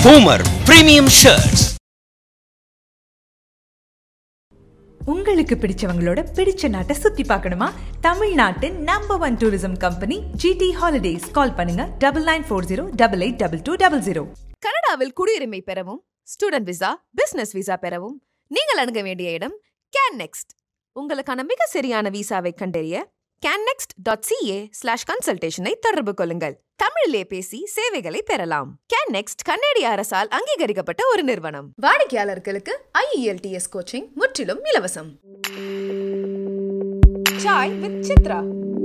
Homer Premium Shirts. உங்களுக்கு பிடிச்சவங்களோட பிடிச்ச நாட்டை சுத்தி பார்க்கணுமா தமிழ்நாட்டு number one tourism company GT holidays call பண்ணுங்க double nine four zero double eight double two double zero கனடாவில் குடியுரிமை பெறவும் ஸ்டூடெண்ட் விசா பிசினஸ் விசா பெறவும் நீங்கள் அணுக வேண்டிய இடம் கேன் நெக்ஸ்ட் உங்களுக்கான மிக சரியான விசாவை கண்டறிய கேன்னெக்ஸ்ட் டாட் சிஏ ஸ்லாஷ் கன்சல்டேஷனை தொடர்பு கொள்ளுங்கள் தமிழிலே பேசி சேவைகளை பெறலாம் கேன்னெக்ஸ்ட் கன்னடிய அரசால் அங்கீகரிக்கப்பட்ட ஒரு நிறுவனம் வாடிக்கையாளர்களுக்கு ஐஇஎல்டிஎஸ் கோச்சிங் முற்றிலும் இலவசம் சாய் வித் சித்ரா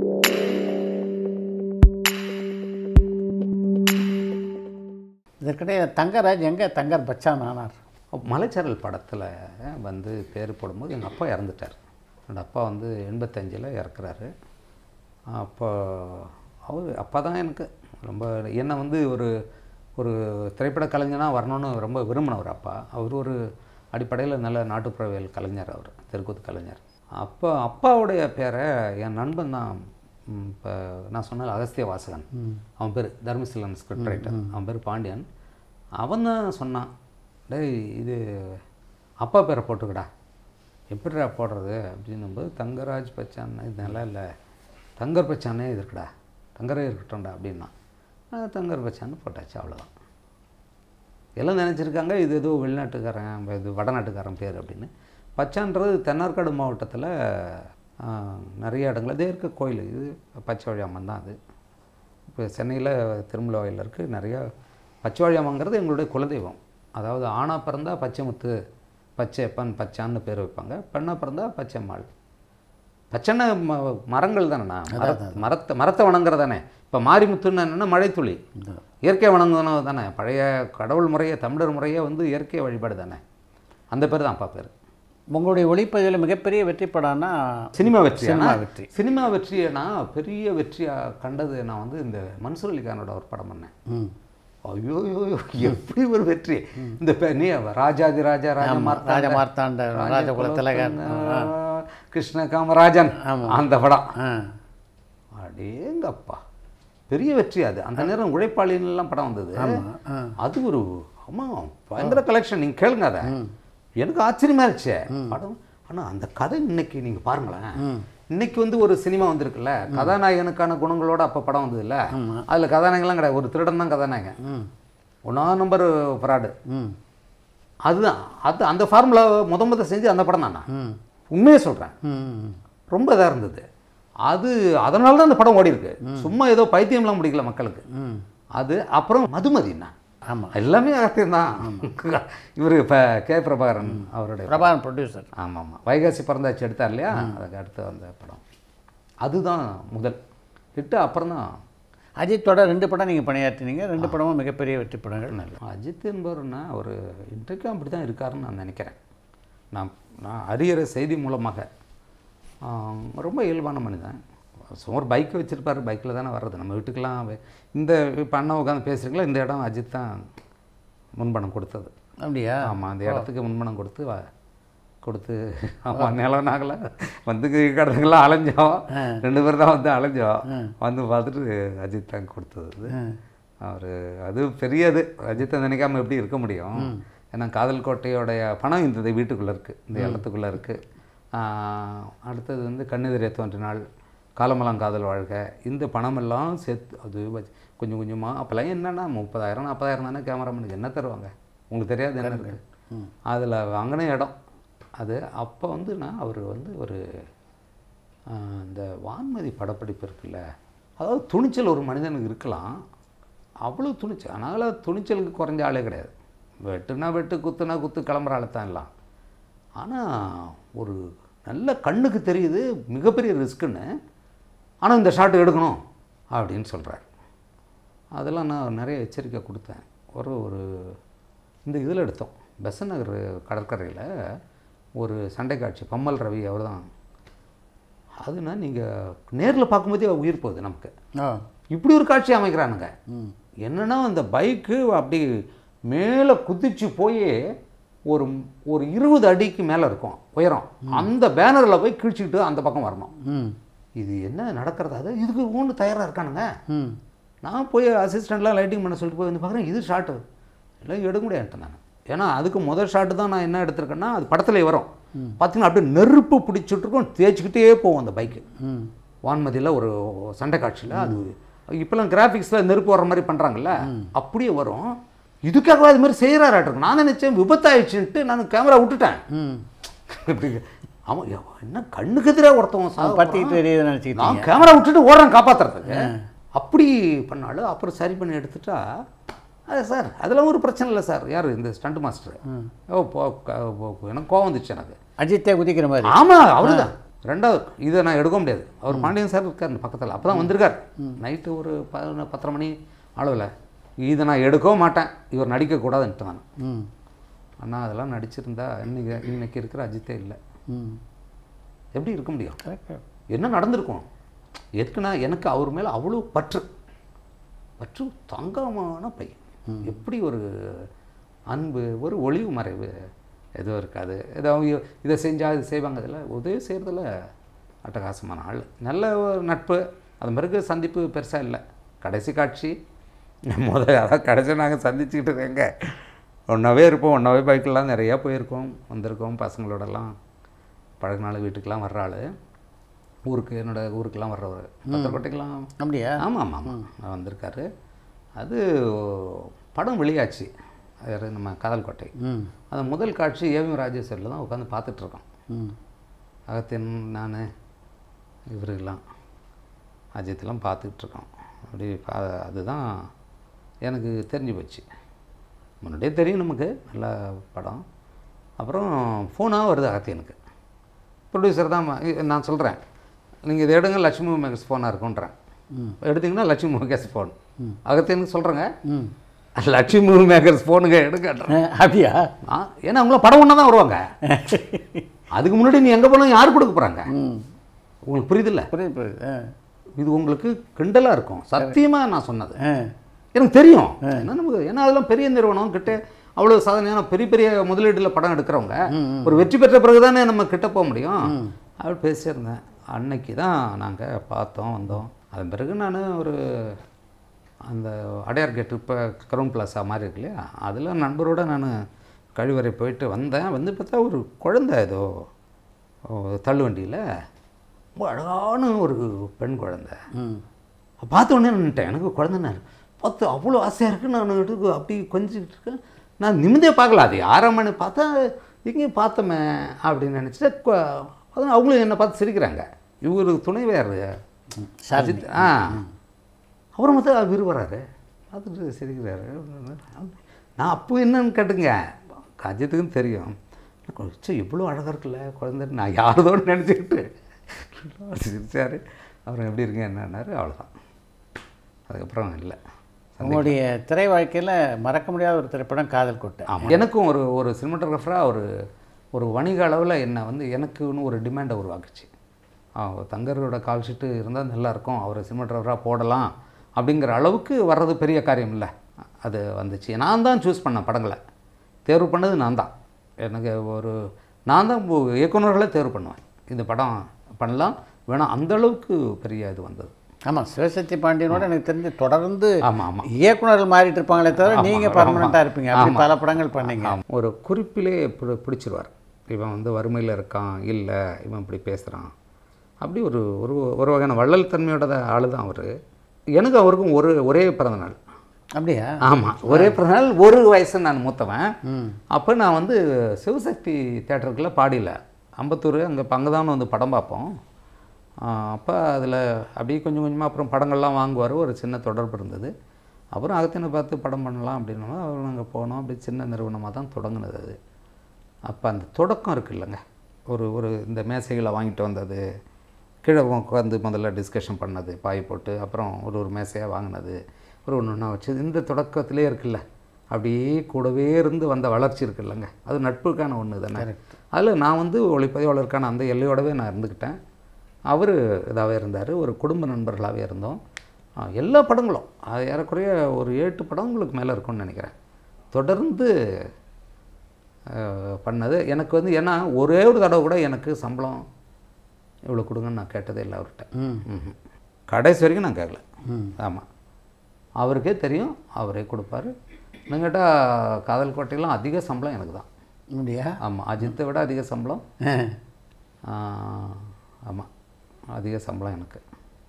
இதற்கிடையே தங்கராஜ் எங்கே தங்கர் பச்சான் ஆனார் மலைச்சாரல் படத்தில் வந்து பேர் போடும்போது எங்கள் அப்பா இறந்துட்டார் என்னோட அப்பா வந்து எண்பத்தஞ்சில் இறக்குறாரு அப்போ அவர் அப்பா தான் எனக்கு ரொம்ப என்னை வந்து ஒரு ஒரு திரைப்பட கலைஞனாக வரணும்னு ரொம்ப விரும்பினவர் அப்பா அவர் ஒரு அடிப்படையில் நல்ல நாட்டுப்புறவியல் கலைஞர் அவர் தெருக்கூத்து கலைஞர் அப்போ அப்பாவுடைய பேரை என் நண்பன் தான் இப்போ நான் சொன்ன அகஸ்திய வாசகன் அவன் பேர் தர்மசிலன் ஸ்கிரிப்ட் ரைட்டர் அவன் பேர் பாண்டியன் அவன் தான் சொன்னான் டேய் இது அப்பா பேரை போட்டுக்கடா எப்படிடா போடுறது அப்படின்னும்போது தங்கராஜ் பச்சான் இது நல்லா இல்லை தங்கர் பச்சானே இது இருக்குடா தங்கரே இருக்கட்டும்டா அப்படின்னா நான் தங்கர் பச்சான்னு போட்டாச்சு அவ்வளோதான் எல்லாம் நினச்சிருக்காங்க இது ஏதோ வெளிநாட்டுக்காரன் இது வடநாட்டுக்காரன் பேர் அப்படின்னு பச்சான்றது தென்னார்காடு மாவட்டத்தில் நிறைய இடங்கள் இதே இருக்க கோயில் இது பச்சைவழி அம்மன் தான் அது இப்போ சென்னையில் திருமலை வயலில் இருக்குது நிறையா பச்சைவழி அம்மங்கிறது எங்களுடைய குலதெய்வம் அதாவது ஆணாக பிறந்தா பச்சைமுத்து பச்சையப்பன் பச்சான்னு பேர் வைப்பாங்க பெண்ணாக பிறந்தா பச்சைம்மாள் பச்சைன்னா ம மரங்கள் தானேண்ணா மரத் மரத்தை மரத்தை வணங்குறது தானே இப்போ மாரிமுத்துன்னு என்னென்னா மழைத்துளி இயற்கை வணங்குனது தானே பழைய கடவுள் முறையே தமிழர் முறையே வந்து இயற்கை வழிபாடு தானே அந்த பேர் தான் அப்பா பேர் உங்களுடைய ஒளிப்பதிவில் மிகப்பெரிய வெற்றி படம்னா சினிமா வெற்றி சினிமா ஆனா, வெற்றி. சினிமா வெற்றியை நான் பெரிய வெற்றியாக கண்டது நான் வந்து இந்த மன்சூர் அலிகானோட ஒரு படம் பண்ணேன் ம் ஐயோ ஐயோ, ஐயோ, எப்படி ஒரு வெற்றி இந்த பெ- நீ ராஜாதி ராஜா ராஜா ஆமா, மார்த்தாண்ட, ராஜா மார்த்தாண்ட, ராஜா ராஜகுல திலகன், குலோத்துங்கன், கிருஷ்ண காமராஜன் அந்த படம் ஆ அடேங்கப்பா பெரிய வெற்றி அது அந்த நேரம் உழைப்பாளின்லாம் படம் வந்தது அது ஒரு ஆமாம் பயங்கர கலெக்ஷன் நீங்கள் கேளுங்க அதை எனக்கு ஆச்சரியமா இருந்துச்சு படம் ஆனால் அந்த கதை இன்னைக்கு நீங்கள் பாருங்களேன் இன்னைக்கு வந்து ஒரு சினிமா வந்திருக்குல்ல கதாநாயகனுக்கான குணங்களோட அப்போ படம் வந்ததுல்ல அதில் கதாநாயகன்லாம் கிடையாது ஒரு திருடன் தான் கதாநாயகன் ஒன்றா நம்பர் ஃப்ராடு ம் அதுதான் அது அந்த ஃபார்முலா முத முத செஞ்சு அந்த படம் தானா உண்மையை சொல்கிறேன் ம் ரொம்ப இதாக இருந்தது அது அதனால தான் அந்த படம் ஓடி இருக்கு சும்மா ஏதோ பைத்தியம்லாம் முடிக்கல மக்களுக்கு அது அப்புறம் மதுமதினா ஆமாம் எல்லாமே அகத்தியம் தான் இவர் இப்போ கே பிரபாகரன் அவருடைய பிரபாகரன் ப்ரொடியூசர் ஆமாம் ஆமாம் வைகாசி பிறந்தாச்சு எடுத்தார் இல்லையா அதுக்கு அடுத்து வந்த படம் அதுதான் முதல் ஹிட்டு அப்புறம் தான் அஜித்தோட ரெண்டு படம் நீங்கள் பணியாற்றினீங்க ரெண்டு படமும் மிகப்பெரிய வெற்றி படங்கள் அஜித் என்பவர்னா ஒரு இன்றைக்கும் அப்படி தான் இருக்காருன்னு நான் நினைக்கிறேன் நான் நான் அறியிற செய்தி மூலமாக ஆம், ரொம்ப இயல்பான மனிதன் சும்மா ஒரு பைக் வச்சுருப்பாரு பைக்கில் தானே வர்றது நம்ம வீட்டுக்கெல்லாம் வே- இந்த இப்போ அண்ணா உட்காந்து பேசுகிறீங்களா இந்த இடம் அஜித் தான் முன்பணம் கொடுத்தது அப்படியா ஆமாம் அந்த இடத்துக்கு முன்பணம் கொடுத்து வ- கொடுத்து ஆமாம் நிலம் நாங்கள வந்து கடத்துக்கெல்லாம் அலைஞ்சோம் ரெண்டு பேர் தான் வந்து அலைஞ்சோம் வந்து பார்த்துட்டு அஜித் தான் கொடுத்தது அவர் அது பெரியது அஜித்தை நினைக்காம எப்படி இருக்க முடியும் ஏன்னா காதல் கோட்டையோடைய பணம் இந்த வீட்டுக்குள்ளே இருக்குது இந்த இடத்துக்குள்ளே இருக்குது அடுத்தது வந்து கண்ணெதிரே தோன்றினாள் காலமெல்லாம் காதல் வாழ்க இந்த பணமெல்லாம் சேர்த்து அது வச்சு கொஞ்சம் கொஞ்சமாக அப்போல்லாம் என்னென்னா முப்பதாயிரம் நாற்பதாயிரம் தானே கேமராமேனுக்கு என்ன தருவாங்க உங்களுக்கு தெரியாது என்ன இருக்குது அதில் வாங்கின இடம் அது அப்போ வந்து நான் அவர் வந்து ஒரு ஆஹ், இந்த வான்மதி படப்பிடிப்பு இருக்குல்ல அதாவது துணிச்சல் ஒரு மனிதனுக்கு இருக்கலாம் அவ்வளோ துணிச்சல் அதனால் துணிச்சலுக்கு குறைஞ்ச ஆளே கிடையாது வெட்டுனா வெட்டு குத்துனா குத்து கிளம்புற ஆளு தான் எல்லாம் ஆனால் ஒரு நல்ல கண்ணுக்கு தெரியுது மிகப்பெரிய ரிஸ்க்குன்னு ஆனால் இந்த ஷாட் எடுக்கணும் அப்படின்னு சொல்கிறார் அதெல்லாம் நான் நிறைய எச்சரிக்கை கொடுத்தேன் ஒரு ஒரு இந்த இதில் எடுத்தோம் பெசன் நகர் கடற்கரையில் ஒரு சண்டை காட்சி பம்மல் ரவி அவர் தான் அதுனா நீங்கள் நேரில் பார்க்கும்போதே உயிர் போகுது நமக்கு ஆ இப்படி ஒரு காட்சி அமைக்கிறானுங்க என்னன்னா அந்த பைக்கு அப்படி மேலே குதிச்சு போய் ஒரு ஒரு இருபது அடிக்கு மேலே இருக்கும் உயரம் அந்த பேனரில் போய் கிழிச்சிக்கிட்டு அந்த பக்கம் வரணும் ம் இது என்ன நடக்கிறது அது இதுக்கு ஒன்று தயாராக இருக்கானுங்க ம் நான் போய் அசிஸ்டண்ட்லாம் லைட்டிங் பண்ண சொல்லிட்டு போய் வந்து பார்க்குறேன் இது ஷார்ட்டு இல்லை எடுக்க முடியாதுன்ட்டேன் நான் ஏன்னா அதுக்கு முதல் ஷாட்டு தான் நான் என்ன எடுத்திருக்கேன்னா அது படத்துல வரும் பார்த்தீங்கன்னா அப்படியே நெருப்பு பிடிச்சிட்டு இருக்கும் தேய்ச்சிக்கிட்டே போகும் அந்த பைக்கு ம் வான்மதியில் ஒரு சண்டை காட்சியில் அது இப்போலாம் கிராஃபிக்ஸில் நெருப்பு வர்ற மாதிரி பண்ணுறாங்கல்ல அப்படியே வரும் இதுக்காக அது மாதிரி செய்கிறாராட்டிருக்கு நான் நினச்சேன் விபத்தாயிடுச்சுன்ட்டு நான் கேமரா விட்டுட்டேன் ம் இப்படி அவன் யோ, என்ன கண்ணுக்கு எதிராக ஒருத்தவன் சாக பற்றிக்கிட்டு போறான். தெரியுது நான் நினச்சிக்கிட்டீங்க கேமரா விட்டுட்டு ஓடுறேன் காப்பாத்துறதுக்கு அப்படி பண்ணாலும் அப்புறம் சரி பண்ணி எடுத்துட்டா அது சார் அதெல்லாம் ஒரு பிரச்சனை இல்லை சார் யார் இந்த ஸ்டண்ட் மாஸ்டர் ஓ போ க- போ- எனக்கு கோவம் வந்துச்சு எனக்கு அஜித்தே குதிக்கிற மாதிரி ஆமாம் அவருதான் ரெண்டாவது இதை நான் எடுக்க முடியாது அவர் பாண்டியன் சார் இருக்கார் பக்கத்தில் அப்போ தான் வந்திருக்கார் நைட்டு ஒரு பதினொன்று பத்தரை மணி அளவில் இதை நான் எடுக்கவும் மாட்டேன் இவர் நடிக்கக்கூடாதுன்ட்டு நான் ம் ஆனால் அதெல்லாம் நடிச்சிருந்தா இன்னைக்கு இன்னைக்கு இருக்கிற அஜித்தே இல்லை ம் எப்படி இருக்க முடியும் கரெக்ட் என்ன நடந்திருக்கும் எதுக்குன்னா எனக்கு அவர் மேலே அவ்வளோ பற்று பற்று தங்கமான பையன் எப்படி ஒரு அன்பு ஒரு ஒளிவு மறைவு எதுவும் இருக்காது ஏதோ அவங்க இதை செஞ்சால் இது செய்வாங்க இதில் உதவி செய்கிறதுல அட்டகாசமான ஆள் நல்ல ஒரு நட்பு அது பிறகு சந்திப்பு பெருசாக இல்லை கடைசி காட்சி முதல் அதான் கடைசி நாங்கள் சந்திச்சுக்கிட்டு இருக்கேங்க ஒன்றாவே இருப்போம் ஒன்றாவே பைக்கெலாம் நிறையா போயிருக்கோம் வந்திருக்கோம் பசங்களோடலாம் பழகினால வீட்டுக்கெலாம் வர்ற ஆள் ஊருக்கு என்னோட ஊருக்கெல்லாம் வர்றவர் பத்திரக்கோட்டைக்கெல்லாம் அப்படியா ஆமாம் ஆமாம் ஆமாம் வந்திருக்காரு அது படம் வெளியாச்சு அது நம்ம காதல் கோட்டை ம் அந்த முதல் காட்சி ஏவிஎம் ராஜேஸ்வரில் தான் உட்காந்து பார்த்துட்ருக்கோம் ம் அகத்தியன் நான் இவருக்கெல்லாம் அஜித்லாம் பார்த்துக்கிட்டு இருக்கோம் அப்படி பா அதுதான் எனக்கு தெரிஞ்சு போச்சு முன்னாடியே தெரியும் நமக்கு நல்ல படம் அப்புறம் ஃபோனாக வருது அகத்தியனுக்கு ப்ரொடியூசர் தான் ம- இ- நான் சொல்கிறேன் நீங்கள் இதை எடுங்க லட்சுமி மேகஸ் ஃபோனாக இருக்குன்றேன் எடுத்தீங்கன்னா லட்சுமி மேகஸ் ஃபோன் அகத்தியனுக்கு சொல்கிறேங்க ம் லட்சுமி மேகர்ஸ் ஃபோனுங்க எடுக்கன்றேன் அஹ், அப்படியா ஆ ஏன்னா அவங்கள படம் ஒன்றா தான் வருவாங்க அதுக்கு முன்னாடி நீ எங்கே போனாலும் யார் கொடுக்க போகிறாங்க ம் உங்களுக்கு புரியுதில்ல புரியுது புரியுது ஆ இது உங்களுக்கு கிண்டலாக இருக்கும் சத்தியமாக நான் சொன்னது ஆ எனக்கு தெரியும் ஏன்னா நமக்கு ஏன்னா அதெல்லாம் பெரிய நிறுவனம் கிட்ட அவ்வளோ சாதனையான பெரிய பெரிய முதலீடுல படம் எடுக்கிறவங்க ஒரு வெற்றி பெற்ற பிறகு தானே நம்ம கிட்ட போக முடியும் அப்படி பேசியிருந்தேன் அன்னைக்கு தான் நாங்கள் பார்த்தோம் வந்தோம் அதன் பிறகு நான் ஒரு அந்த அடையார் கேட் இப்போ கரூன் பிளாசா மாதிரி இருக்கு இல்லையா அதில் நண்பரோட நான் கழிவறை போயிட்டு வந்தேன் வந்து பார்த்தா ஒரு குழந்தை ஏதோ தள்ளுவண்டியில் ரொம்ப அழகான ஒரு பெண் குழந்தை ம் பார்த்த உடனே நின்ட்டேன் எனக்கு குழந்தைனார் பார்த்து அவ்வளோ ஆசையாக இருக்குது நான் எடுத்து அப்படி கொஞ்சிக்கிட்டு இருக்கேன் நான் நிமிந்தே பார்க்கல அது ஆறாம் மணி பார்த்தா எங்கேயும் பார்த்தோமே அப்படின்னு நினச்சிட்டு கொ- அதான் அவங்களும் என்னை பார்த்து சிரிக்கிறாங்க இவருக்கு துணைவேர் அஜித் ஆ அப்புறம் பார்த்தா அவர் வராரு பார்த்துட்டு சிரிக்கிறாரு நான் அப்போ என்னன்னு கேட்டுங்க அஜித்துக்கும் தெரியும் சே இவ்வளோ அழகாக இருக்குல்ல குழந்தை நான் யாரதோடு நினச்சிக்கிட்டு சிரிச்சார் அப்புறம் எப்படி இருக்கீங்க என்னன்னாரு அவ்வளோதான் அதுக்கப்புறம் இல்லை உங்களுடைய திரை வாழ்க்கையில் மறக்க முடியாத ஒரு திரைப்படம் காதல் கோட்டை ஆமாம் எனக்கும் ஒரு ஒரு சினிமாட்டோகிராஃபராக ஒரு ஒரு வணிக அளவில் என்னை வந்து எனக்குன்னு ஒரு டிமாண்டை உருவாக்குச்சு ஆ, தங்கரோட கால் ஷீட்டு இருந்தால் நல்லாயிருக்கும் அவரை சினிமாட்டோகிராஃபராக போடலாம் அப்படிங்கிற அளவுக்கு வர்றது பெரிய காரியம் இல்லை அது வந்துச்சு நான் தான் சூஸ் பண்ணேன் படங்களை தேர்வு பண்ணது நான் தான் எனக்கு ஒரு நான் தான் இப்போ இயக்குனர்களை தேர்வு பண்ணுவேன் இந்த படம் பண்ணலாம் வேணாம் அந்த அளவுக்கு பெரிய இது வந்தது ஆமாம் சிவசக்தி பாண்டியனோட எனக்கு தெரிஞ்சு தொடர்ந்து ஆமாம் ஆமாம் இயக்குனர்கள் மாறிட்டு இருப்பாங்களே தவிர ஆமா, நீங்கள் ஆமா. பர்மனெண்ட்டாக இருப்பீங்க அப்படி ஆமா. பல படங்கள் பண்ணீங்க ஆம். ஒரு குறிப்பிலே பி பிடிச்சிருவார் இவன் வந்து வறுமையில் இருக்கான் இல்லை இவன் இப்படி பேசுகிறான் அப்படி ஒரு ஒரு ஒரு வகையான வள்ளல் தன்மையோட ஆள் தான் அவர் எனக்கு அவருக்கும் ஒரு ஒரே பிறந்த நாள் அப்படியா ஆமாம் ஒரே பிறந்த நாள் ஒரு வயசு நான் மூத்தவன் ம் அப்போ நான் வந்து சிவசக்தி தேட்டருக்குள்ள பாடியில் அம்பத்தூர் அங்கே அங்கே தான் வந்து படம் பார்ப்போம் அப்போ அதில் அப்படியே கொஞ்சம் கொஞ்சமாக அப்புறம் படங்கள்லாம் வாங்குவார் ஒரு சின்ன தொடர்பு இருந்தது அப்புறம் அகத்தினை பார்த்து படம் பண்ணலாம் அப்படின்னா நாங்கள் போனோம் அப்படி சின்ன நிறுவனமாக தான் தொடங்குனது அது அப்போ அந்த தொடக்கம் இருக்கு இல்லைங்க ஒரு ஒரு இந்த மேசைகளை வாங்கிட்டு வந்தது கீழே உட்காந்து முதல்ல டிஸ்கஷன் பண்ணது பாய் போட்டு அப்புறம் ஒரு ஒரு மேசையாக வாங்கினது ஒரு ஒன்று ஒன்றா வச்சு இந்த தொடக்கத்திலே இருக்குல்ல அப்படியே கூடவே இருந்து வந்த வளர்ச்சி இருக்குல்லங்க அது நட்புக்கான ஒன்று தானே அதில் நான் வந்து ஒளிப்பதிவாளருக்கான அந்த எல்லையோடவே நான் இருந்துக்கிட்டேன் அவர் இதாகவே இருந்தார் ஒரு குடும்ப நண்பர்களாகவே இருந்தோம் ஆ, எல்லா படங்களும் அது ஏறக்குறைய ஒரு எட்டு படங்களுக்கு மேலே இருக்கும்னு நினைக்கிறேன் தொடர்ந்து அஹ், பண்ணது எனக்கு வந்து ஏன்னா ஒரே ஒரு தடவை கூட எனக்கு சம்பளம் இவ்வளோ கொடுங்கன்னு நான் கேட்டதே இல்லை அவர்கிட்ட ம்ஹும். கடைசி வரைக்கும் நான் கேட்கல ஆமாம் அவருக்கே தெரியும் அவரே கொடுப்பாரு இன்னும் கேட்டால் காதல் கோட்டையெல்லாம் அதிக சம்பளம் எனக்கு தான் அப்படியா ஆமாம் அஜித்தை விட அதிக சம்பளம் ஆ. ஆமாம் அதிக சம்பளம் எனக்கு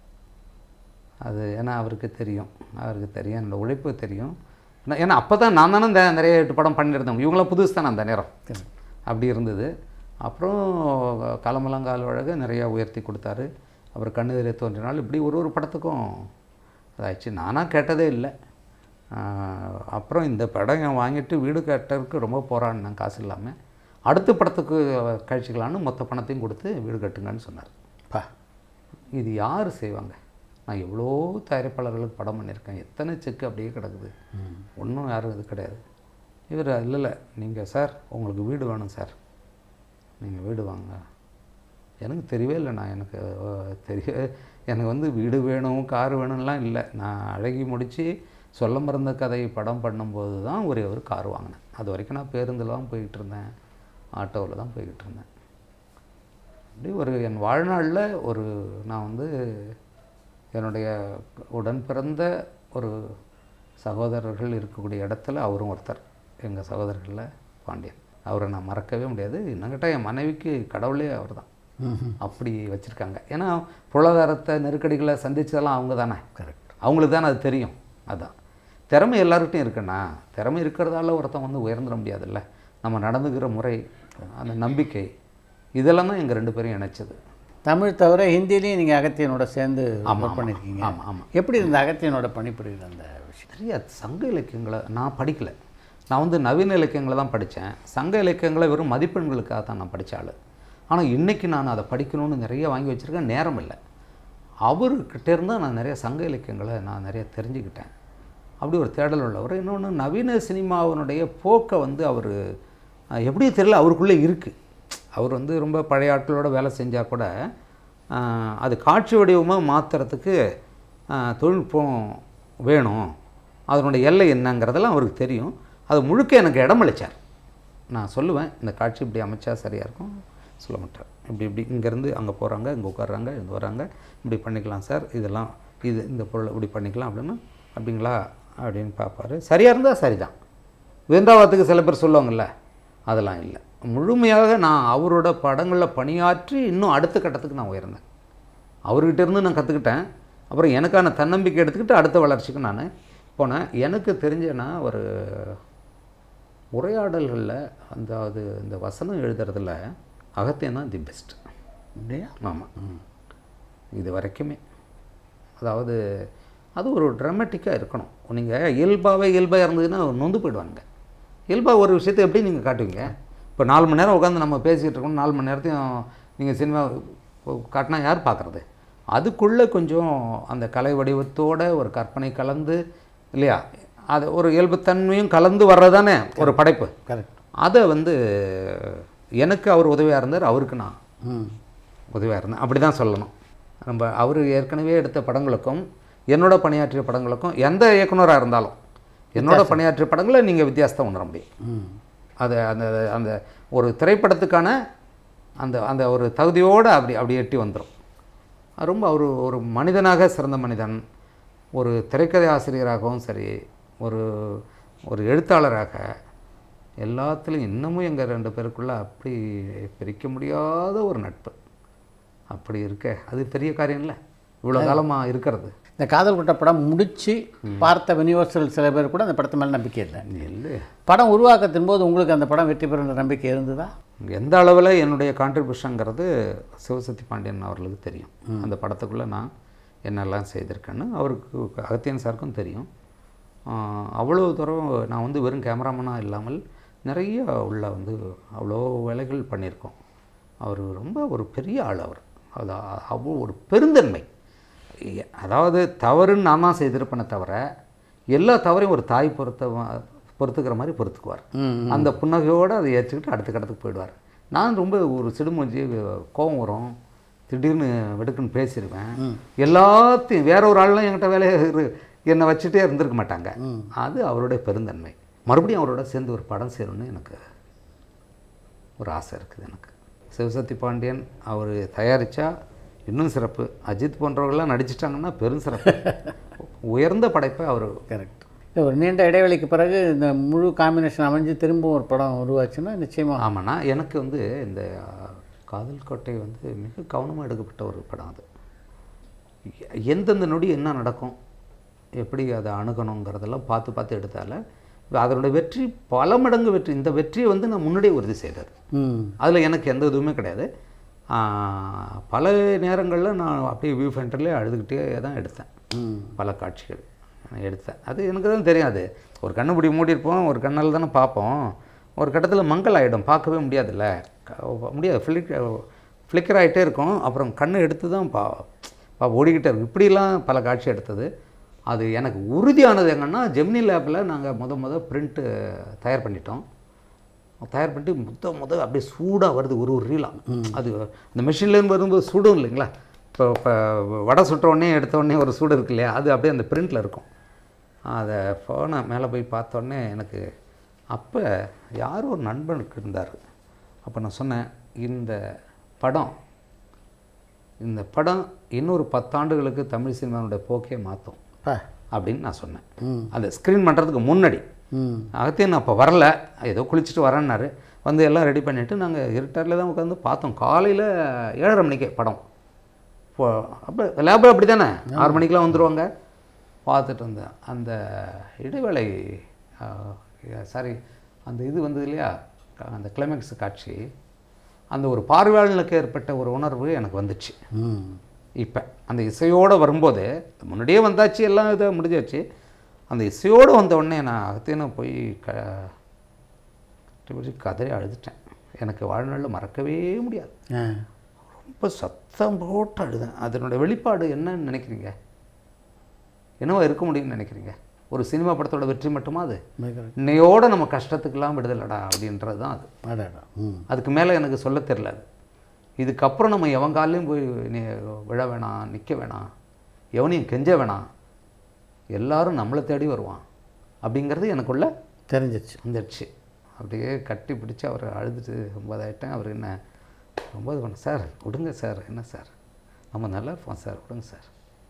அது ஏன்னா அவருக்கு தெரியும் அவருக்கு தெரியும் என்னோட உழைப்பு தெரியும் நான் ஏன்னா அப்போ தான் நான் தானே இந்த நிறைய எட்டு படம் பண்ணியிருந்தேன் இவங்களாம் புதுசு தானே அந்த நேரம் அப்படி இருந்தது அப்புறம் களமலங்கால் வழக நிறையா உயர்த்தி கொடுத்தாரு அப்புறம் கண்ணெதிரே தோன்றினால் இப்படி ஒரு ஒரு படத்துக்கும் அதாச்சு நானாக கேட்டதே இல்லை ஆஹ் அப்புறம் இந்த படம் என் வாங்கிட்டு வீடு கட்டுறதுக்கு ரொம்ப போராடினேன் காசு இல்லாமல் அடுத்த படத்துக்கு கழிச்சிக்கலான்னு மொத்த பணத்தையும் கொடுத்து வீடு கட்டுங்கன்னு சொன்னார் பா இது யார் செய்வாங்க நான் எவ்வளோ தயாரிப்பாளர்களுக்கு படம் பண்ணியிருக்கேன் எத்தனை செக்கு அப்படியே கிடக்குது ஒன்றும் யாரும் இது கிடையாது இவர் இல்லை இல்லை நீங்கள் சார் உங்களுக்கு வீடு வேணும் சார் நீங்கள் வீடு வாங்க எனக்கு தெரியவே இல்லை நான் எனக்கு அஹ், தெரிய எனக்கு வந்து வீடு வேணும் கார் வேணும்லாம் இல்லை நான் அழகி முடித்து சொல்ல மறந்த கதை படம் பண்ணும்போது தான் ஒரே ஒரு கார் வாங்கினேன் அது வரைக்கும் நான் பேருந்தில் தான் போய்கிட்டு இருந்தேன் ஆட்டோவில் தான் போய்கிட்டு இருந்தேன் அப்படி ஒரு என் வாழ்நாளில் ஒரு நான் வந்து என்னுடைய உடன் பிறந்த ஒரு சகோதரர்கள் இருக்கக்கூடிய இடத்துல அவரும் ஒருத்தர் எங்கள் சகோதரர்களில் பாண்டியன் அவரை நான் மறக்கவே முடியாது இன்னங்கிட்ட என் மனைவிக்கு கடவுளே அவர் தான் அப்படி வச்சுருக்காங்க ஏன்னா பொருளாதாரத்தை நெருக்கடிகளை சந்திச்சதெல்லாம் அவங்க தானே கரெக்ட் அவங்களுக்கு தானே அது தெரியும் அதான் திறமை எல்லார்கிட்டையும் இருக்குண்ணா திறமை இருக்கிறதால ஒருத்தன் வந்து உயர்ந்துட முடியாதுல்ல நம்ம நடந்துக்கிற முறை அந்த நம்பிக்கை இதெல்லாம் தான் எங்கள் ரெண்டு பேரையும் இணைச்சது தமிழ் தவிர ஹிந்திலையும் நீங்கள் அகத்தியனோட சேர்ந்து ஆமா, ஒர்க் ஆமா. பண்ணியிருக்கீங்க ஆமா, ஆமா. எப்படி இருந்த அகத்தியனோட பணிபுரியுது அந்த விஷயம் நிறைய சங்க இலக்கியங்களை நான் படிக்கல நான் வந்து நவீன இலக்கியங்களை தான் படித்தேன் சங்க இலக்கியங்களை வெறும் மதிப்பெண்களுக்காக தான் நான் படித்த ஆள் ஆனால் இன்றைக்கி நான் அதை படிக்கணும்னு நிறைய வாங்கி வச்சுருக்கேன் நேரம் இல்லை அவர்கிட்ட இருந்து நான் நிறைய சங்க இலக்கியங்களை நான் நிறைய தெரிஞ்சுக்கிட்டேன் அப்படி ஒரு தேடல் உள்ளவர் இன்னொன்று நவீன சினிமாவினுடைய போக்கை வந்து அவர் எப்படி தெரியல அவருக்குள்ளே இருக்குது அவர் வந்து ரொம்ப பழைய ஆட்களோட வேலை செஞ்சால் கூட ஆஹ், அது காட்சி வடிவமாக மாற்றுறதுக்கு தொழில்நுட்பம் வேணும் அதனுடைய எல்லை என்னங்கிறதெல்லாம் அவருக்கு தெரியும் அது முழுக்க எனக்கு இடமளிச்சார் நான் சொல்லுவேன் இந்த காட்சி இப்படி அமைச்சா சரியாக இருக்கும் சொல்ல மாட்டார் இப்படி இப்படி இங்கேருந்து அங்கே போகிறாங்க இங்கே உட்கார்றாங்க இங்கே வராங்க இப்படி பண்ணிக்கலாம் சார் இதெல்லாம் இது இந்த பொருளை இப்படி பண்ணிக்கலாம் அப்படின்னு அப்படிங்களா அப்படின்னு பார்ப்பாரு சரியாக இருந்தால் சரிதான் வேந்தாவத்துக்கு சில பேர் சொல்லுவாங்கல்ல அதெல்லாம் இல்லை முழுமையாக நான் அவரோட படங்களில் பணியாற்றி இன்னும் அடுத்த கட்டத்துக்கு நான் உயர்ந்தேன் அவர்கிட்ட இருந்து நான் கற்றுக்கிட்டேன் அப்புறம் எனக்கான தன்னம்பிக்கை எடுத்துக்கிட்டு அடுத்த வளர்ச்சிக்கு நான் போனேன் எனக்கு தெரிஞ்ச நான் ஒரு உரையாடல்களில் அந்த அது இந்த வசனம் எழுதுறதுல அகத்தியம் தான் தி பெஸ்ட் அப்படியா ஆமாம் இது வரைக்குமே அதாவது அது ஒரு ட்ராமேட்டிக்காக இருக்கணும் நீங்கள் இயல்பாகவே இயல்பாக இருந்ததுன்னா நொந்து போயிடுவாங்க இயல்பாக ஒரு விஷயத்தை எப்படி நீங்கள் காட்டுவீங்க இப்போ நாலு மணி நேரம் உட்காந்து நம்ம பேசிக்கிட்டு இருக்கோம் நாலு மணி நேரத்தையும் நீங்கள் சினிமா காட்டினா யார் பார்க்குறது அதுக்குள்ளே கொஞ்சம் அந்த கலை வடிவத்தோட ஒரு கற்பனை கலந்து இல்லையா அது ஒரு இயல்புத்தன்மையும் கலந்து வர்றதானே ஒரு படைப்பு கரெக்ட் அதை வந்து எனக்கு அவர் உதவியாக இருந்தார் அவருக்கு நான் ம் உதவியாக இருந்தேன் அப்படி தான் சொல்லணும் நம்ம அவர் ஏற்கனவே எடுத்த படங்களுக்கும் என்னோட பணியாற்றிய படங்களுக்கும் எந்த இயக்குனராக இருந்தாலும் என்னோட பணியாற்றிய படங்களை நீங்கள் வித்தியாசத்தை உணர முடியும் ம் அது அந்த அந்த ஒரு திரைப்படத்துக்கான அந்த அந்த ஒரு தகுதியோடு அப்படி அப்படி எட்டி வந்துடும் ரொம்ப அவர் ஒரு மனிதனாக சிறந்த மனிதன் ஒரு திரைக்கதை ஆசிரியராகவும் சரி ஒரு ஒரு எழுத்தாளராக எல்லாத்துலேயும் இன்னமும் எங்கள் ரெண்டு பேருக்குள்ள அப்படி பிரிக்க முடியாத ஒரு நட்பு அப்படி இருக்க அது பெரிய காரியம் இல்லை இவ்வளோ காலமாக இருக்கிறது இந்த காதல் கொட்ட படம் முடிச்சு பார்த்த யூனிவர்சல் சில பேர் கூட அந்த படத்து மேலே நம்பிக்கை இல்லை இல்லை படம் உருவாக்கத்தின் போது உங்களுக்கு அந்த படம் வெற்றி பெறுன்ற நம்பிக்கை இருந்ததா எந்த அளவில் என்னுடைய கான்ட்ரிபியூஷனுங்கிறது சிவசக்தி பாண்டியன் அவர்களுக்கு தெரியும் அந்த படத்துக்குள்ளே நான் என்னெல்லாம் செய்திருக்கேன்னு அவருக்கு அகத்தியன் சாருக்கும் தெரியும் ஆஹ் அவ்வளோ தூரம் நான் வந்து வெறும் கேமராமேனாக இல்லாமல் நிறைய உள்ள வந்து அவ்வளோ வேலைகள் பண்ணியிருக்கோம் அவர் ரொம்ப ஒரு பெரிய ஆள் அவர் அது அவ்வளோ ஒரு பெருந்தன்மை எ- அதாவது தவறுன்னு நான் தான் செய்திருப்பேனே தவிர எல்லா தவறையும் ஒரு தாய் பொறுத்த பொறுத்துக்கிற மாதிரி பொறுத்துக்குவார் அந்த புன்னகையோடு அதை ஏற்றுக்கிட்டு அடுத்த கட்டத்துக்கு போயிடுவார் நான் ரொம்ப ஒரு சிடுமூஞ்சி கோபம் வரும் திடீர்னு வெடுக்குன்னு பேசிடுவேன் எல்லாத்தையும் வேற ஒரு ஆள்லாம் என்கிட்ட வேலையை இரு- என்னை வச்சுட்டே இருந்திருக்க மாட்டாங்க அது அவருடைய பெருந்தன்மை மறுபடியும் அவரோட சேர்ந்து ஒரு படம் செய்யணும்னு எனக்கு ஒரு ஆசை இருக்குது எனக்கு சிவசக்தி பாண்டியன் அவர் தயாரித்தா இன்னும் சிறப்பு அஜித் போன்றவர்கள்லாம் நடிச்சிட்டாங்கன்னா பெரும் சிறப்பு உயர்ந்த படைப்பை அவர் கரெக்ட் இல்ல, ஒரு நீண்ட இடைவெளிக்கு பிறகு இந்த முழு காம்பினேஷன் அமைஞ்சு திரும்பவும் ஒரு படம் உருவாச்சுன்னா நிச்சயமாக ஆமாண்ணா எனக்கு வந்து இந்த அஹ், காதல் கோட்டை வந்து மிக கவனமாக எடுக்கப்பட்ட ஒரு படம் அது எ- எந்தெந்த நொடி என்ன நடக்கும் எப்படி அதை அணுகணுங்கிறதெல்லாம் பார்த்து பார்த்து எடுத்தால அதனுடைய வெற்றி பல மடங்கு வெற்றி இந்த வெற்றியை வந்து நான் முன்னாடியே உறுதி செய்தது ம் அதில் எனக்கு எந்த இதுவுமே கிடையாது ஆஹ், பல நேரங்களில் நான் அப்படியே வியூ ஃபென்டர்லேயே அழுதுகிட்டே தான் எடுத்தேன் பல காட்சிகள் நான் எடுத்தேன் அது எனக்கு தான் தெரியும் அது ஒரு கண்ணு இப்படி மூடி இருப்போம் ஒரு கண்ணால் தானே பார்ப்போம் ஒரு கட்டத்தில் மங்கல் ஆகிடும் பார்க்கவே முடியாதுல்ல க- முடியாது ஃப்ளிக் ஃப்ளிக்கர் ஆகிட்டே இருக்கும் அப்புறம் கண்ணை எடுத்து தான் பா பா ஓடிக்கிட்டே இருக்கும் இப்படிலாம் பல காட்சி எடுத்தது அது எனக்கு உறுதியானது எங்கன்னா ஜெமினி லேபில் நாங்கள் முத முத பிரிண்ட்டு தயார் பண்ணிட்டோம் தயார் பண்ணிட்டு முத முத அப்படியே சூடாக வருது ஒரு ஒரு ரீலாக அது அந்த மிஷின்லேருந்து வரும்போது சுடும் இல்லைங்களா இப்போ இப்போ வடை சுட்ட உடனே எடுத்த உடனே ஒரு சூடு இருக்கு இல்லையா அது அப்படியே அந்த பிரிண்டில் இருக்கும் அதை ஃபோனை மேலே போய் பார்த்த உடனே எனக்கு அப்போ யாரோ ஒரு நண்பனுக்கு இருந்தார் அப்போ நான் சொன்னேன் இந்த படம் இந்த படம் இன்னொரு பத்தாண்டுகளுக்கு தமிழ் சினிமாவுடைய போக்கே மாற்றும் பா அப்படின்னு நான் சொன்னேன் அந்த ஸ்க்ரீன் பண்ணுறதுக்கு முன்னாடி ம் அகத்தியன் அப்போ வரல ஏதோ குளிச்சுட்டு வரேன்னாரு வந்து எல்லாம் ரெடி பண்ணிவிட்டு நாங்கள் இருட்டாரில் தான் உட்காந்து பார்த்தோம் காலையில் ஏழரை மணிக்கு படம் இப்போ அப்போ லேபில் அப்படி தானே ஆறு மணிக்கெலாம் வந்துடுவாங்க பார்த்துட்டு இருந்தேன் அந்த இடைவேளை சாரி அந்த இது வந்தது இல்லையா அந்த கிளைமேக்ஸ் காட்சி அந்த ஒரு பார்வையாளனுக்கு ஏற்பட்ட ஒரு உணர்வு எனக்கு வந்துச்சு ம் இப்போ அந்த இசையோடு வரும்போது முன்னாடியே வந்தாச்சு எல்லாம் இதை முடிஞ்சாச்சு அந்த இசையோடு வந்த உடனே நான் அகத்தியனை போய் க கட்டிப்பிடிச்சு கதறி அழுதுட்டேன் எனக்கு வாழ்நாளில் மறக்கவே முடியாது ஆ ரொம்ப சத்தம் போட்டு அழுதேன் அதனுடைய வெளிப்பாடு என்னன்னு நினைக்கிறீங்க என்னவா இருக்க முடியும்னு நினைக்கிறீங்க ஒரு சினிமா படத்தோட வெற்றி மட்டுமா அது மிக இன்னையோட நம்ம கஷ்டத்துக்கெல்லாம் விடுதலடா அப்படின்றது தான் அது அடடா ம் அதுக்கு மேலே எனக்கு சொல்ல தெரில அது இதுக்கப்புறம் நம்ம எவன் காலையும் போய் நீ விழ வேணாம் நிற்க வேணாம் எவனையும் கெஞ்ச வேணாம் எல்லாரும் நம்மளை தேடி வருவான் அப்படிங்கிறது எனக்குள்ள தெரிஞ்சிருச்சு வந்துடுச்சு அப்படியே கட்டி பிடிச்சி அவர் அழுதுட்டு ரொம்ப இதாயிட்டேன் அவர் என்ன ரொம்ப இது பண்ண சார் விடுங்க சார் என்ன சார் நம்ம நல்லா இருப்போம் சார் விடுங்க சார்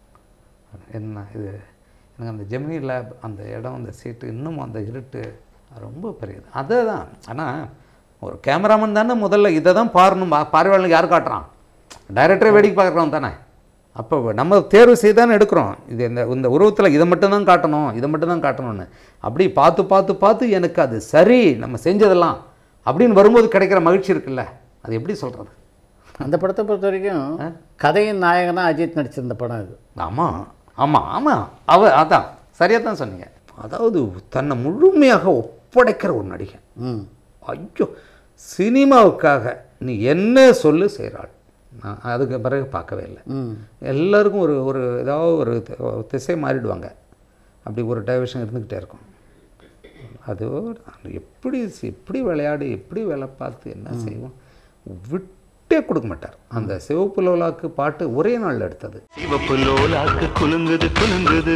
என்ன இது எனக்கு அந்த ஜெமினி லேப் அந்த இடம் அந்த சீட்டு இன்னும் அந்த இருட்டு அது ரொம்ப பெரியது அதை தான் ஆனால் ஒரு கேமராமேன் தானே முதல்ல இதை தான் பாரணும் பா- பார்வையாளனுக்கு யார் காட்டுறான் டைரக்டரே வேடிக்கை பார்க்குறோம் தானே அப்போ நம்ம தேர்வு செய்து தானே எடுக்கிறோம் இது இந்த இந்த உருவத்தில் இதை மட்டும் தான் காட்டணும் இதை மட்டும் தான் காட்டணும்னு அப்படி பார்த்து பார்த்து பார்த்து எனக்கு அது சரி நம்ம செஞ்சதெல்லாம் அப்படின்னு வரும்போது கிடைக்கிற மகிழ்ச்சி இருக்குல்ல அது எப்படி சொல்கிறது அந்த படத்தை பொறுத்த வரைக்கும் கதையின் நாயகனா அஜித் நடிச்சிருந்த படம் இது ஆமாம் ஆமாம் ஆமாம் அவ அதான் சரியாக தான் சொன்னீங்க அதாவது தன்னை முழுமையாக ஒப்படைக்கிற ஒரு நடிகன் ம் ஐயோ சினிமாவுக்காக நீ என்ன சொல்லு செய்கிறாள் நான் அதுக்கு பிறகு பார்க்கவே இல்லை ம் எல்லாருக்கும் ஒரு ஒரு ஏதாவது ஒரு தி- திசை மாறிடுவாங்க அப்படி ஒரு டைவர்ஷன் இருந்துக்கிட்டே இருக்கும் அது எப்படி எப்படி விளையாடி எப்படி வேலை பார்த்து என்ன செய்வோம் விட்டே கொடுக்க மாட்டார் அந்த சிவப்பு லோலாக்கு பாட்டு ஒரே நாளில் எடுத்தது சிவப்பு லோலாக்கு குலுங்குது குலுங்குது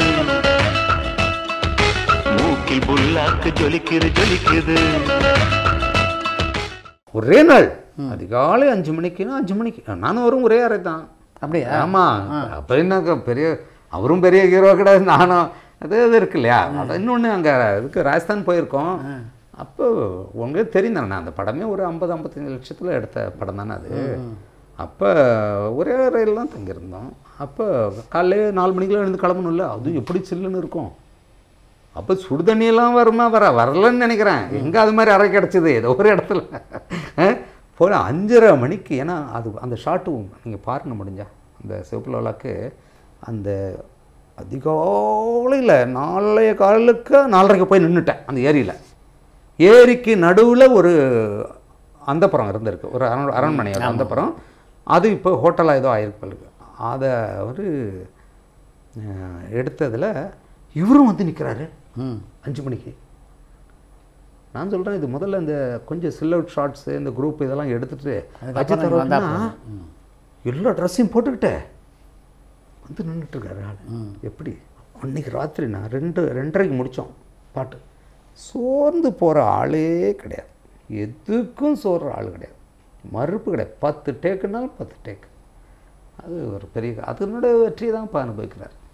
மூக்கில் புல்லாக்கு ஜொலிக்குது ஜொலிக்குது ஒரே நாள் அதிகாலை அஞ்சு மணிக்குன்னா அஞ்சு மணிக்கு நானும் வரும் ஒரே அறை தான் அப்படியா? ஆமாம் அப்போ என்ன பெரிய அவரும் பெரிய ஹீரோ கிடையாது நானும் அது இது இருக்கு இல்லையா அது இன்னொன்று அங்கே இதுக்கு ராஜஸ்தான் போயிருக்கோம் அப்போ உங்களுக்கு தெரியும் தானே அந்த படமே ஒரு ஐம்பது ஐம்பத்தஞ்சு லட்சத்தில் எடுத்த படம் தானே அது அப்போ ஒரே அறையில் தான் தங்கியிருந்தோம் அப்போ காலையிலே நாலு மணிக்கெலாம் எழுந்து கிளம்பணும்ல அது எப்படி சில்லுன்னு இருக்கும் அப்போ சுடு தண்ணியெல்லாம் வருமா வர வரலன்னு நினைக்கிறேன் எங்கே அது மாதிரி அறை கிடச்சிது ஏதோ ஒரு இடத்துல போல அஞ்சரை மணிக்கு ஏன்னா அது அந்த ஷாட்டு நீங்கள் பாருங்க முடிஞ்சா அந்த சிவப்புலாக்கு அந்த அதிகாலையில் நாளைய காலுக்கு நாலரைக்கு போய் நின்றுட்டேன் அந்த ஏரியில் ஏரிக்கு நடுவில் ஒரு அந்தப்புறம் இருந்திருக்கு ஒரு அரண் அரண்மனை ஒரு அந்தப்புறம் அது இப்போ ஹோட்டலாக ஏதோ ஆயிருக்கு போல அதை ஒரு எடுத்ததில் இவரும் வந்து நிற்கிறாரு ம் அஞ்சு மணிக்கு நான் சொல்கிறேன் இது முதல்ல இந்த கொஞ்சம் சில் அவுட் ஷார்ட்ஸு இந்த குரூப் இதெல்லாம் எடுத்துட்டு அதுக்கப்புறம் அஜித் நீங்க வந்தா அரோரா எல்லா ட்ரெஸ்ஸையும் போட்டுக்கிட்டு வந்து நின்றுட்டு இருக்காரு ஆள் எப்படி அன்னைக்கு ராத்திரி நான் ரெண்டு ரெண்டரைக்கு முடித்தோம் பாட்டு சோர்ந்து போகிற ஆளே கிடையாது எதுக்கும் சோர்ற ஆள் கிடையாது மறுப்பு கிடையாது பத்து டேக்குனாலும் பத்து டேக்கு அது ஒரு பெரிய அதனுடைய வெற்றி தான் இப்போ அனுபவிக்கிறார்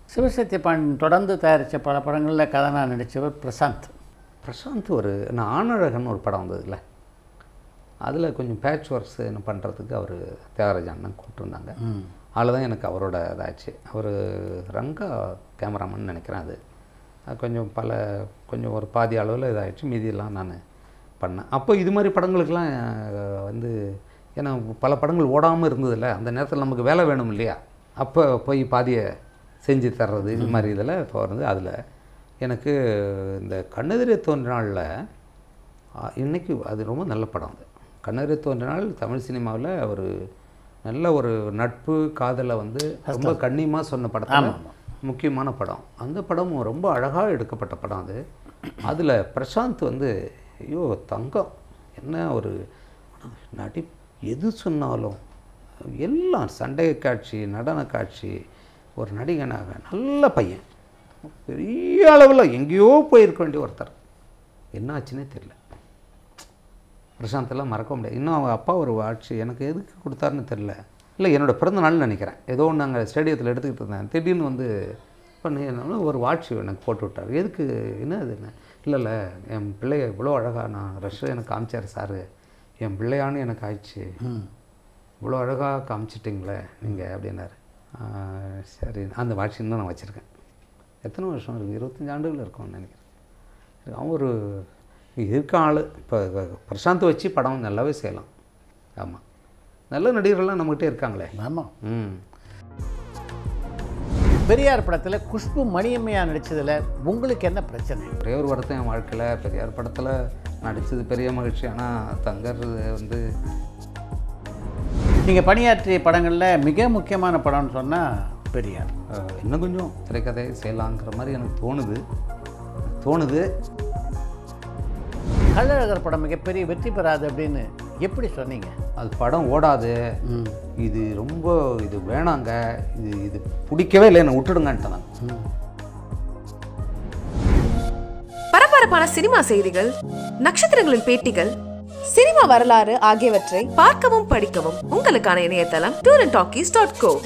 சிவசத்யபாண்டியன் தொடர்ந்து தயாரித்த பல படங்களில் கதானா நடித்தவர் பிரசாந்த் பிரசாந்த் ஒரு நான் ஆணழகன் ஒரு படம் வந்ததுல அதில் கொஞ்சம் பேட்ச் ஒர்க்ஸ் என்ன பண்ணுறதுக்கு அவர் தியாகராஜ அண்ணன் கூப்பிட்டுருந்தாங்க அதில் தான் எனக்கு அவரோட இதாச்சு அவர் ரங்கா கேமராமேன் நினைக்கிறேன் அது அது கொஞ்சம் பல கொஞ்சம் ஒரு பாதி அளவில் இதாகிடுச்சு மீதியெல்லாம் நான் பண்ணேன் அப்போ இது மாதிரி படங்களுக்கெல்லாம் அஹ், வந்து ஏன்னா பல படங்கள் ஓடாமல் இருந்ததில்ல அந்த நேரத்தில் நமக்கு வேலை வேணும் இல்லையா அப்போ போய் பாதியை செஞ்சு தர்றது இது மாதிரி இதில் இப்போ வந்து அதில் எனக்கு இந்த கண்ணெதிரே தோன்றினாளில் இன்னைக்கு அது ரொம்ப நல்ல படம் அது கண்ணெதிரே தோன்றினால் தமிழ் சினிமாவில் ஒரு நல்ல ஒரு நட்பு காதலை வந்து ரொம்ப கண்ணியமாக சொன்ன படத்தில் முக்கியமான படம் அந்த படமும் ரொம்ப அழகாக எடுக்கப்பட்ட படம் அது அதில் பிரசாந்த் வந்து ஐயோ தங்கம் என்ன ஒரு நடி எது சொன்னாலும் எல்லாம் சண்டை காட்சி நடன காட்சி ஒரு நடிகனாக நல்ல பையன் பெரிய அளவில் எங்கேயோ போயிருக்க வேண்டிய ஒருத்தர் என்ன ஆச்சுன்னே தெரியல பிரசாந்தெல்லாம் மறக்க முடியாது இன்னும் அவங்க அப்பா ஒரு ஆட்சி எனக்கு எதுக்கு கொடுத்தாருன்னு தெரில இல்லை என்னோட பிறந்த நாள்னு நினைக்கிறேன் ஏதோ ஒன்று நாங்கள் ஸ்டேடியத்தில் எடுத்துக்கிட்டு இருந்தேன் திடீர்னு வந்து பண்ணி என்ன ஒரு வாட்ச் எனக்கு போட்டு விட்டார் எதுக்கு என்ன அது என்ன இல்லை இல்லை என் பிள்ளைய இவ்வளோ அழகாக நான் ரஷ்யா எனக்கு காமிச்சார் சாரு என் பிள்ளையான்னு எனக்கு ஆயிடுச்சு இவ்வளோ அழகாக காமிச்சிட்டிங்களே நீங்கள் அப்படின்னாரு ஆஹ் சரி அந்த வாட்ச் இன்னும் நான் வச்சுருக்கேன் எத்தனை வருஷம் இருக்குது இருபத்தஞ்சி ஆண்டுகள் இருக்கும்னு நினைக்கிறேன் அவன் ஒரு இருக்க ஆள் இப்போ பிரசாந்த் வச்சு படம் நல்லாவே செய்யலாம் ஆமாம் நல்ல நடிகர்கள்லாம் நம்மகிட்டே இருக்காங்களே ஆமாம் ம் பெரியார் படத்தில் குஷ்பு மணியம்மையா நடித்ததில் உங்களுக்கு என்ன பிரச்சனை ஒரே ஒரு வருத்தம் என் வாழ்க்கையில் பெரியார் படத்தில் நடித்தது பெரிய மகிழ்ச்சி ஆனால் தங்கர் வந்து நீங்கள் பணியாற்றிய படங்களில் மிக முக்கியமான படம்னு சொன்னால் பெரியார் அஹ், இன்னும் கொஞ்சம் திரைக்கதை செய்யலாங்கிற மாதிரி எனக்கு தோணுது தோணுது கள்ளழகர் படம் மிகப்பெரிய வெற்றி பெறாது அப்படின்னு எப்படி சொன்னீங்க அது படம் ஓடாது இது ரொம்ப இது வேணாங்க இது இது பிடிக்கவே இல்லை என்னை விட்டுடுங்கன்ட்டேன் நான் பரபரப்பான சினிமா செய்திகள் நட்சத்திரங்களின் பேட்டிகள் சினிமா வரலாறு ஆகியவற்றை பார்க்கவும் படிக்கவும் உங்களுக்கான இணையதளம் Tour and Talkies dot go